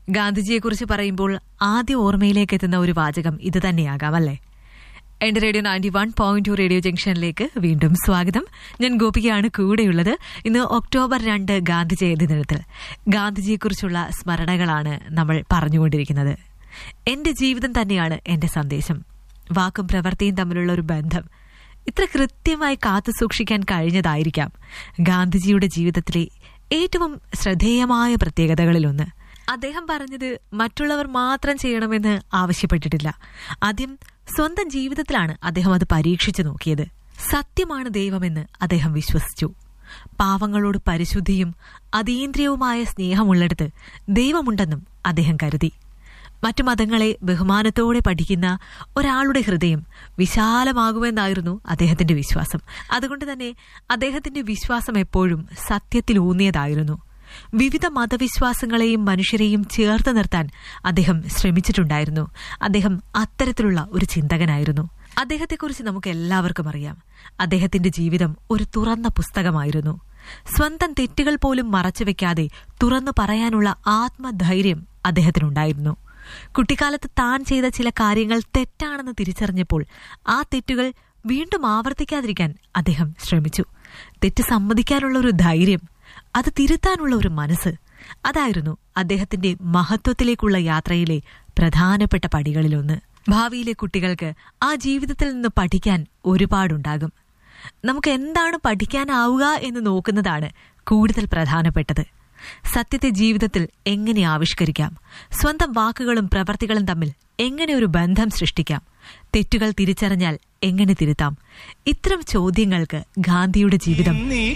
ഗാന്ധിജിയെക്കുറിച്ച് പറയുമ്പോൾ ആദ്യ ഓർമ്മയിലേക്ക് എത്തുന്ന ഒരു വാചകം ഇത് തന്നെയാകാം അല്ലേ എന്റെ radio ninety one point two radio ജംഗ്ഷനിലേക്ക് വീണ്ടും സ്വാഗതം ഞാൻ ഗോപികയാണ് കൂടെയുള്ളത് ഇന്ന് ഒക്ടോബർ രണ്ട് ഗാന്ധി ജയന്തി ദിനത്തിൽ ഗാന്ധിജിയെക്കുറിച്ചുള്ള സ്മരണകളാണ് നമ്മൾ പറഞ്ഞുകൊണ്ടിരിക്കുന്നത് എന്റെ ജീവിതം തന്നെയാണ് എന്റെ സന്ദേശം വാക്കും പ്രവൃത്തിയും തമ്മിലുള്ള ഒരു ബന്ധം ഇത്ര കൃത്യമായി കാത്തു സൂക്ഷിക്കാൻ കഴിഞ്ഞതായിരിക്കാം ഗാന്ധിജിയുടെ ജീവിതത്തിലെ ഏറ്റവും ശ്രദ്ധേയമായ പ്രത്യേകതകളിലൊന്ന് അദ്ദേഹം പറഞ്ഞത് മറ്റുള്ളവർ മാത്രം ചെയ്യണമെന്ന് ആവശ്യപ്പെട്ടിട്ടില്ല ആദ്യം സ്വന്തം ജീവിതത്തിലാണ് അദ്ദേഹം അത് പരീക്ഷിച്ചു നോക്കിയത് സത്യമാണ് ദൈവമെന്ന് അദ്ദേഹം വിശ്വസിച്ചു പാവങ്ങളോട് പരിശുദ്ധിയും അതീന്ദ്രിയവുമായ സ്നേഹമുള്ളിടത്ത് ദൈവമുണ്ടെന്നും അദ്ദേഹം കരുതി മറ്റു മതങ്ങളെ ബഹുമാനത്തോടെ പഠിക്കുന്ന ഒരാളുടെ ഹൃദയം വിശാലമാകുമെന്നായിരുന്നു അദ്ദേഹത്തിന്റെ വിശ്വാസം അതുകൊണ്ട് തന്നെ അദ്ദേഹത്തിന്റെ വിശ്വാസം എപ്പോഴും സത്യത്തിൽ ഊന്നിയതായിരുന്നു വിവിധ മതവിശ്വാസങ്ങളെയും മനുഷ്യരെയും ചേർത്ത് നിർത്താൻ അദ്ദേഹം ശ്രമിച്ചിട്ടുണ്ടായിരുന്നു അദ്ദേഹം അത്തരത്തിലുള്ള ഒരു ചിന്തകനായിരുന്നു അദ്ദേഹത്തെക്കുറിച്ച് നമുക്ക് എല്ലാവർക്കും അറിയാം അദ്ദേഹത്തിന്റെ ജീവിതം ഒരു തുറന്ന പുസ്തകമായിരുന്നു സ്വന്തം തെറ്റുകൾ പോലും മറച്ചുവെക്കാതെ തുറന്നു പറയാനുള്ള ആത്മധൈര്യം അദ്ദേഹത്തിനുണ്ടായിരുന്നു കുട്ടിക്കാലത്ത് താൻ ചെയ്ത ചില കാര്യങ്ങൾ തെറ്റാണെന്ന് തിരിച്ചറിഞ്ഞപ്പോൾ ആ തെറ്റുകൾ വീണ്ടും ആവർത്തിക്കാതിരിക്കാൻ അദ്ദേഹം ശ്രമിച്ചു തെറ്റ് സമ്മതിക്കാനുള്ള ഒരു ധൈര്യം അത് തിരുത്താനുള്ള ഒരു മനസ്സ് അതായിരുന്നു അദ്ദേഹത്തിന്റെ മഹത്വത്തിലേക്കുള്ള യാത്രയിലെ പ്രധാനപ്പെട്ട പടികളിലൊന്ന് ഭാവിയിലെ കുട്ടികൾക്ക് ആ ജീവിതത്തിൽ നിന്ന് പഠിക്കാൻ ഒരുപാടുണ്ടാകും നമുക്ക് എന്താണ് പഠിക്കാനാവുക എന്ന് നോക്കുന്നതാണ് കൂടുതൽ പ്രധാനപ്പെട്ടത് സത്യത്തെ ജീവിതത്തിൽ എങ്ങനെ ആവിഷ്കരിക്കാം സ്വന്തം വാക്കുകളും പ്രവർത്തികളും തമ്മിൽ എങ്ങനെ ഒരു ബന്ധം സൃഷ്ടിക്കാം തെറ്റുകൾ തിരിച്ചറിഞ്ഞാൽ എങ്ങനെ തിരുത്താം ഇത്തരം ചോദ്യങ്ങൾക്ക് ഗാന്ധിയുടെ ജീവിതം